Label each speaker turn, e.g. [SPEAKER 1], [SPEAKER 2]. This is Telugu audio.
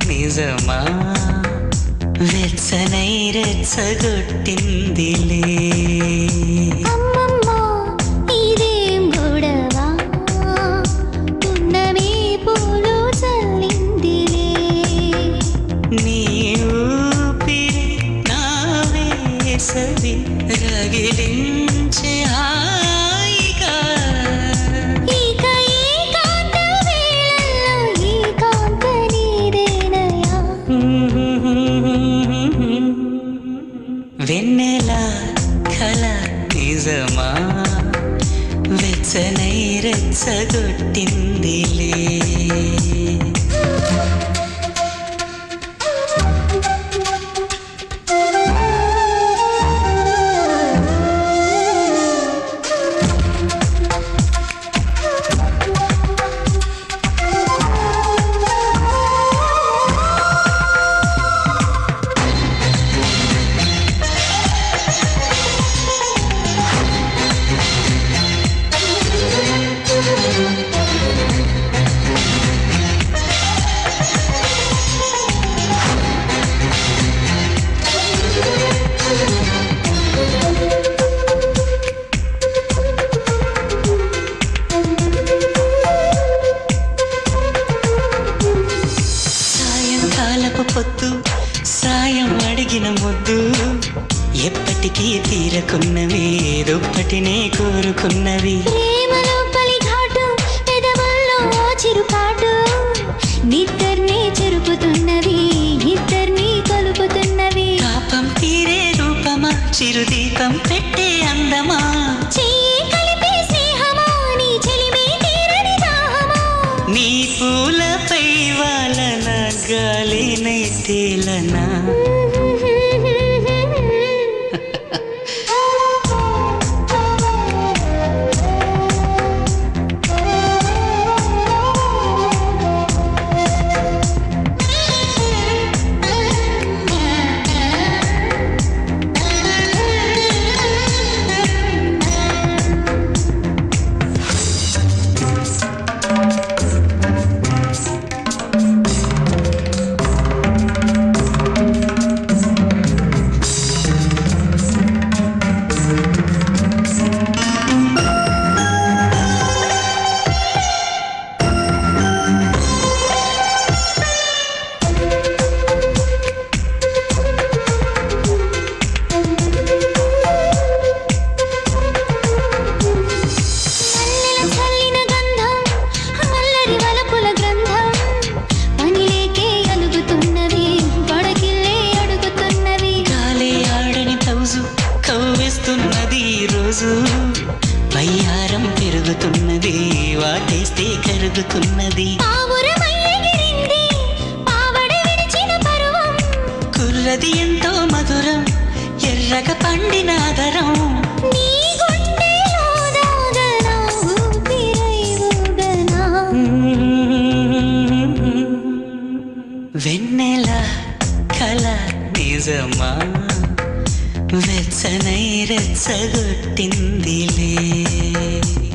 [SPEAKER 1] నిజమా వెచ్చనై రెచ్చగొట్టిందిలే
[SPEAKER 2] అమ్మమ్మ ఇదేం గొడవ పున్నమి పూలు చల్లిందిలే
[SPEAKER 1] నీ ఊపిరి నా వేసవి రగిలించే హాయిగా
[SPEAKER 2] ఇక ఏకాంత వేళల్లో ఏకాంత నీదేనయా
[SPEAKER 1] వెన్నెల కల నిజమా వెచ్చనై రెచ్చగొట్టిందిలే సాయంకాలపు పొద్దు సాయం అడిగిన ముద్దు ఎప్పటికీ తీరకున్నవి దుప్పటినే కోరుకున్నవి
[SPEAKER 2] ప్రేమలో పలిఘాటు పెదవుల్లో ఓ చిరుపాటు నిద్దర్ని చెరుపుతున్నవి ఇద్దర్ని కలుపుతున్నవి
[SPEAKER 1] పాపం తీరే రూపమా చిరుదీపం పెట్టే అందమా
[SPEAKER 2] చెయ్యి కలిపే స్నేహమా నీ చెలిమే తీరని దాహమా
[SPEAKER 1] నీ పూలపై వాలన గాలినై తేలనా
[SPEAKER 2] మల్లెల చల్లిన గంధం అల్లరి వలపుల గ్రంథం పనిలేకే అలుగుతున్నవి పడకిల్లే అడుగుతున్నవి
[SPEAKER 1] గాలే ఆడని బ్లౌజు కవ్విస్తున్నది ఈ రోజు పయ్యారం పెరుగుతున్నది వాటేస్తే కరుగుతున్నది
[SPEAKER 2] పావురమై ఎగిరింది పావడ విడిచిన పరువం
[SPEAKER 1] కుర్రది ఎంతో మధురం ఎర్రగ పండిన ఆదరం
[SPEAKER 2] నీ గుండెలో దాగనా ఊపిరై ఊగనా
[SPEAKER 1] వెన్నెల కల నిజమా వెచ్చనై రెచ్చగొట్టిందిలే